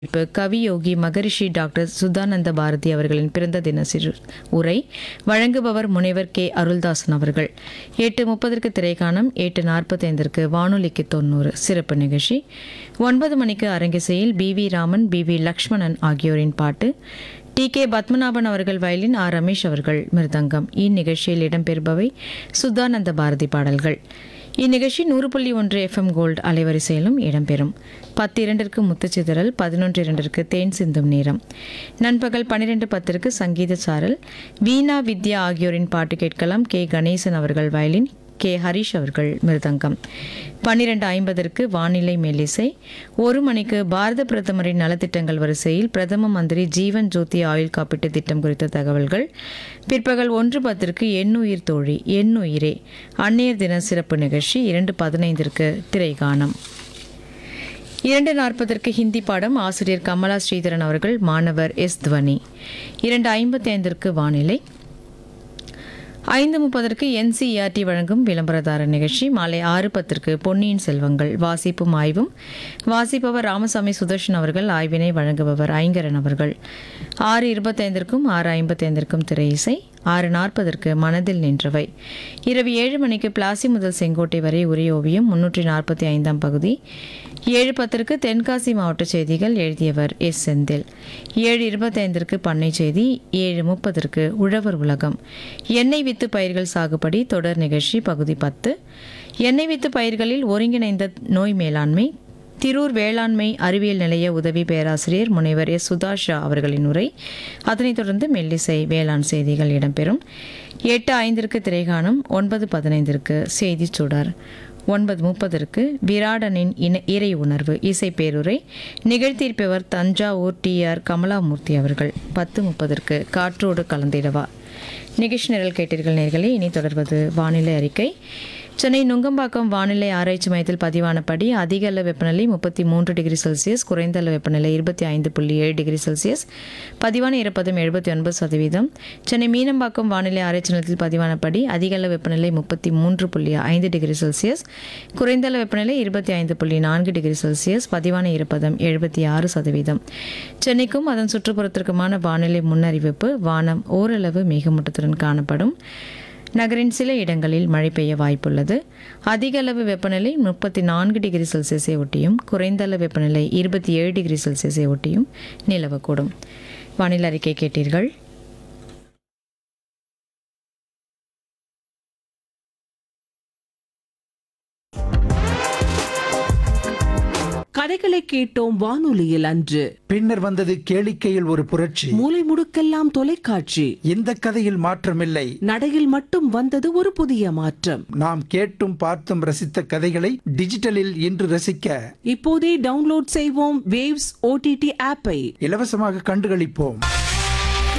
இப்ப கவியோகி மகரிஷி டாக்டர் சுதானந்த பாரதி அவர்களின் பிறந்த தின சிறு உரை வழங்குபவர் முனைவர் கே அருள்தாசன் அவர்கள் எட்டு முப்பதற்கு திரைக்காணம் எட்டு நாற்பத்தைந்திற்கு வானொலிக்கு தொண்ணூறு சிறப்பு நிகழ்ச்சி ஒன்பது மணிக்கு அரங்கிசையில் P V Raman P V Lakshmanan ஆகியோரின் பாட்டு டி கே பத்மநாபன் அவர்கள் வயலின் ஆர் ரமேஷ் அவர்கள் மிருதங்கம் இந்நிகழ்ச்சியில் இடம்பெறுபவை சுதானந்த பாரதி பாடல்கள் இந்நிகழ்ச்சி நூறு புள்ளி ஒன்று எஃப்எம் கோல்டு அலைவரிசையிலும் இடம்பெறும் பத்து இரண்டிற்கு முத்துச்சிதறல் பதினொன்று இரண்டிற்கு தேன் சிந்தும் நேரம் நண்பகல் பன்னிரெண்டு பத்திற்கு சங்கீத சாரல் வீணா வித்யா ஆகியோரின் பாட்டு கேட்கலாம் கே கணேசன் அவர்கள் வயலின் கே ஹரிஷ் அவர்கள் மிருதங்கம் பன்னிரெண்டு ஐம்பதற்கு வானிலை மெல்லிசை ஒரு மணிக்கு பாரத பிரதமரின் நலத்திட்டங்கள் வரிசையில் பிரதம மந்திரி ஜீவன் ஜோதி ஆயுள் காப்பீட்டு திட்டம் குறித்த தகவல்கள் பிற்பகல் ஒன்று பத்திற்கு எண்ணுயிர் தோழி எண்ணுயிரே அந்நியர் தின சிறப்பு நிகழ்ச்சி இரண்டு பதினைந்திற்கு திரைகாணம் இரண்டு நாற்பதற்கு ஹிந்தி பாடம் ஆசிரியர் கமலா ஸ்ரீதரன் அவர்கள் மாணவர் எஸ் துவனி இரண்டு ஐம்பத்தி ஐந்திற்கு வானிலை ஐந்து முப்பதற்கு என்சிஇஆர்டி வழங்கும் விளம்பரதார நிகழ்ச்சி மாலை ஆறு பத்திற்கு பொன்னியின் செல்வங்கள் வாசிப்பும் ஆய்வும் வாசிப்பவர் ராமசாமி சுதர்ஷன் அவர்கள் ஆய்வினை வழங்குபவர் ஐங்கரன் அவர்கள் ஆறு இருபத்தைந்திற்கும் ஆறு ஐம்பத்தைந்திற்கும் திரை இசை ஆறு நாற்பதற்கு மனதில் நின்றவை இரவு ஏழு மணிக்கு பிளாசி முதல் செங்கோட்டை வரை உரை ஓவியம் முன்னூற்றி நாற்பத்தி ஐந்தாம் பகுதி ஏழு பத்திற்கு தென்காசி மாவட்ட செய்திகள் எழுதியவர் எஸ் செந்தில் ஏழு இருபத்தைந்திற்கு பண்ணை செய்தி ஏழு முப்பதற்கு உழவர் உலகம் எண்ணெய் வித்து பயிர்கள் சாகுபடி தொடர் நிகழ்ச்சி பகுதி பத்து எண்ணெய் வித்து பயிர்களில் ஒருங்கிணைந்த நோய் மேலாண்மை திரூர் வேளாண்மை அறிவியல் நிலைய உதவி பேராசிரியர் முனைவர் எஸ் சுதாஷா அவர்களின் உரை அதனைத் தொடர்ந்து மெல்லிசை வேளாண் செய்திகள் இடம்பெறும் எட்டு ஐந்திற்கு திரைகாணம் ஒன்பது பதினைந்திற்கு செய்திச் சுடர் ஒன்பது முப்பதற்கு விராடனின் இன இறை உணர்வு இசை பேருரை நிகழ்த்தியிருப்பவர் தஞ்சாவூர் டி ஆர் கமலாமூர்த்தி அவர்கள் பத்து முப்பதற்கு காற்றோடு கலந்திடவா நிகழ்ச்சி நிரல் கேட்டீர்கள் நேர்களே இனி தொடர்வது வானிலை அறிக்கை சென்னை நுங்கம்பாக்கம் வானிலை ஆராய்ச்சி மையத்தில் பதிவானபடி அதிக அளவு வெப்பநிலை முப்பத்தி மூன்று டிகிரி செல்சியஸ் குறைந்த அளவு வெப்பநிலை இருபத்தி ஐந்து புள்ளி ஏழு டிகிரி செல்சியஸ் பதிவான ஈரப்பதம் எழுபத்தி ஒன்பது சதவீதம் சென்னை மீனம்பாக்கம் வானிலை ஆராய்ச்சி நிலையத்தில் பதிவானபடி அதிக அளவு வெப்பநிலை முப்பத்தி மூன்று புள்ளி ஐந்து டிகிரி செல்சியஸ் குறைந்த அளவு வெப்பநிலை இருபத்தி ஐந்து புள்ளி நான்கு டிகிரி செல்சியஸ் பதிவான ஈரப்பதம் எழுபத்தி ஆறு சதவீதம் சென்னைக்கும் அதன் சுற்றுப்புறத்திற்குமான வானிலை முன்னறிவிப்பு வானம் ஓரளவு மேகமூட்டத்துடன் காணப்படும் நகரின் சில இடங்களில் மழை பெய்ய வாய்ப்புள்ளது அதிக அளவு வெப்பநிலை முப்பத்தி நான்கு டிகிரி செல்சியஸை ஒட்டியும் குறைந்த அளவு வெப்பநிலை இருபத்தி ஏழு டிகிரி செல்சியஸை ஒட்டியும் நிலவக்கூடும் வானிலை அறிக்கை கேட்டீர்கள் கதைகளை கேட்டோம் வானொலியில் அன்று பின்னர் வந்தது கேளிக்கையில் ஒரு புரட்சி மூலை முடுக்கெல்லாம் தொலைக்காட்சி இந்த கதையில் மாற்றமில்லை நடையில் மட்டும் வந்தது ஒரு புதிய மாற்றம் நாம் கேட்டும் பார்த்தும் ரசித்த கதைகளை டிஜிட்டலில் இன்று ரசிக்க இப்போதே டவுன்லோட் செய்வோம் வேவ்ஸ் ஓடிடி ஆப்பை இலவசமாக கண்டுகளிப்போம்